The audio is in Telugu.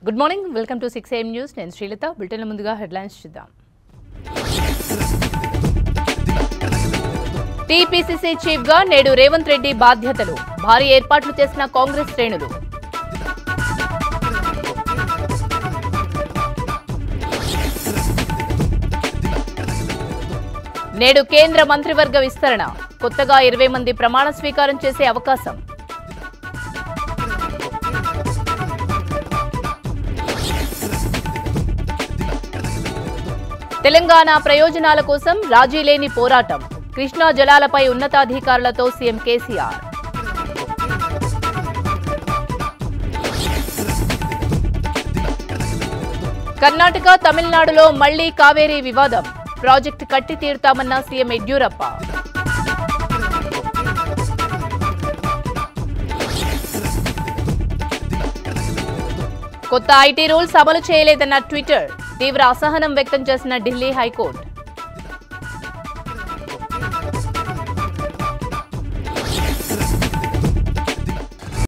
good morning welcome to six AM news నేను శ్రీలత బులెటిన్ ముందుగా హెడ్లైన్స్ చూద్దాం టీపీసీసీ చీఫ్ గా నేడు రేవంత్ రెడ్డి బాధ్యతలు భారీ ఏర్పాట్లు చేసిన కాంగ్రెస్ శ్రేణులు నేడు కేంద్ర మంత్రివర్గ విస్తరణ కొత్తగా ఇరవై మంది ప్రమాణ స్వీకారం చేసే అవకాశం తెలంగాణ ప్రయోజనాల కోసం రాజీ లేని పోరాటం కృష్ణా జలాలపై ఉన్నతాధికారులతో సీఎం కేసీఆర్ కర్ణాటక తమిళనాడులో మళ్లీ కావేరీ వివాదం ప్రాజెక్టు కట్టి తీరుతామన్న సీఎం యడ్యూరప్ప కొత్త ఐటీ రూల్స్ అమలు చేయలేదన్న ట్విట్టర్ తీవ్ర అసహనం వ్యక్తం చేసిన ఢిల్లీ హైకోర్టు